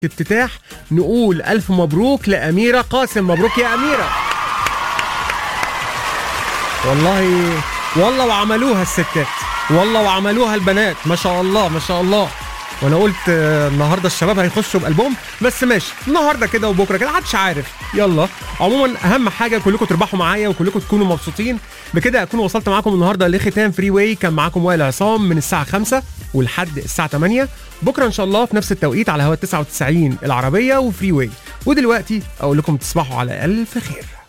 افتتاح نقول الف مبروك لاميره قاسم مبروك يا اميره والله والله وعملوها الستات والله وعملوها البنات ما شاء الله ما شاء الله وانا قلت آه، النهارده الشباب هيخشوا بقلبهم بس ماشي النهارده كده وبكره كده محدش عارف يلا عموما اهم حاجه كلكم تربحوا معايا وكلكم تكونوا مبسوطين بكده اكون وصلت معاكم النهارده لختام فري واي كان معاكم وائل عصام من الساعه 5 ولحد الساعه 8 بكره ان شاء الله في نفس التوقيت على هوا 99 العربيه وفري واي ودلوقتي اقول لكم تصبحوا على الف خير